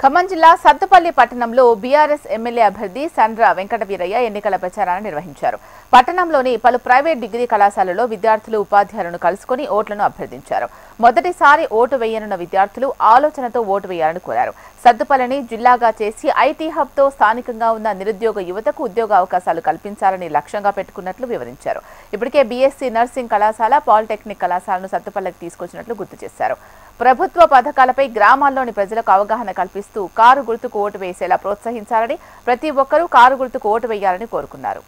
ఖమ్మం జిల్లా సత్తుపల్లి పట్టణంలో BRS MLA అభ్యర్థి సండ్ర వెంకట వీరయ్య ఎన్నికల ప్రచారాన్ని నిర్వహించారు పట్టణంలోని పలు ప్రైవేట్ డిగ్రీ కళాశాలలో విద్యార్థులు ఉపాధ్యాయులను కలుసుకుని ఓట్లను అభ్యర్థించారు మొదటిసారి ఓటు వేయనున్న విద్యార్థులు ఆలోచనతో ఓటు వేయాలని కోరారు సత్తుపల్లిని జిల్లాగా చేసి ఐటీ హబ్తో స్థానికంగా ఉన్న నిరుద్యోగ యువతకు ఉద్యోగ అవకాశాలు కల్పించాలని లక్ష్యంగా పెట్టుకున్నట్లు వివరించారు ఇప్పటికే బీఎస్సీ నర్సింగ్ కళాశాల పాలిటెక్నిక్ కళాశాలను సత్తుపల్లికి తీసుకొచ్చినట్లు గుర్తు చేశారు ప్రభుత్వ పథకాలపై గ్రామాల్లోని ప్రజలకు అవగాహన కల్పిస్తూ కారు గుర్తుకు ఓటు వేసేలా ప్రోత్సహించాలని ప్రతి ఒక్కరూ కారు గుర్తుకు ఓటు వేయాలని కోరుకున్నారు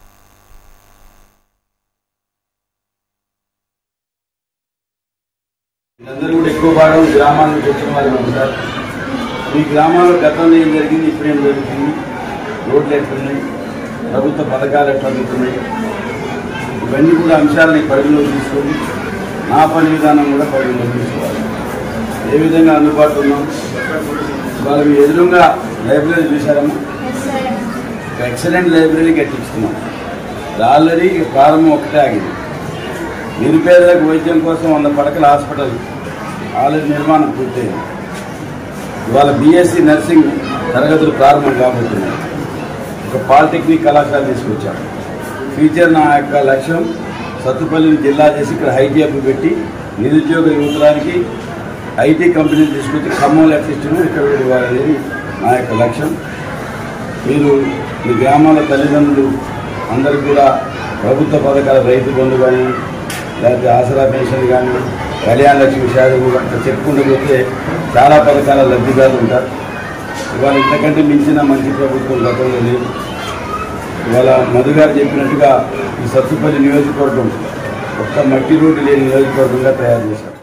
వీళ్ళందరూ కూడా ఎక్కువ భాగం గ్రామాల నుంచి వచ్చిన వారు ఉంటారు ఈ గ్రామాల్లో గతంలో ఏం జరిగింది ఇప్పుడు ఏం జరుగుతుంది రోడ్లు ఎట్లున్నాయి ప్రభుత్వ పథకాలు ఎట్లా అందుతున్నాయి ఇవన్నీ కూడా అంశాలని పరిగణలోకి తీసుకొని నా పని విధానం కూడా పరిగణలోకి తీసుకోవాలి ఏ విధంగా అందుబాటులో ఉన్నాం ఇవాళ మీ ఎదురుగా లైబ్రరీ చూశారమ్మా ఒక ఎక్సలెంట్ లైబ్రరీ కట్టించుకున్నాం ఇది ఆల్రెడీ ప్రారంభం ఒకటే ఆగింది నిరుపేదలకు వైద్యం కోసం వంద పడకల హాస్పిటల్ ఆల్రెడీ నిర్మాణం పూర్తయింది ఇవాళ బీఎస్సీ నర్సింగ్ తరగతులు ప్రారంభం కాబోతున్నాయి ఒక పాలిటెక్నిక్ కళాశాల తీసుకొచ్చాం ఫ్యూచర్ నా యొక్క లక్ష్యం సత్తుపల్లిని జిల్లా చేసి ఇక్కడ హైటీ హబ్ పెట్టి నిరుద్యోగ యువతరానికి ఐటీ కంపెనీలు తీసుకొచ్చి ఖమ్మంలో ఎట్లిస్తున్నాం ఇక్కడ కూడా ఇవ్వాలనేది నా యొక్క లక్ష్యం మీరు మీ గ్రామాల తల్లిదండ్రులు అందరూ కూడా ప్రభుత్వ పథకాల రైతు బంధు కానీ లేకపోతే ఆసరా పెన్షన్ కానీ కళ్యాణ లక్ష్మి షాదీ అట్లా చెప్పుకుంటూ పోతే చాలా పథకాల లబ్ధిదారులు ఉంటారు ఇవాళ ఇంతకంటే మించిన మంచి ప్రభుత్వం గతంలో లేదు ఇవాళ మధు గారు చెప్పినట్టుగా ఈ సత్తుపల్లి నియోజకవర్గం ఒక్క మట్టి రోడ్డు లేని నియోజకవర్గంగా తయారు చేశారు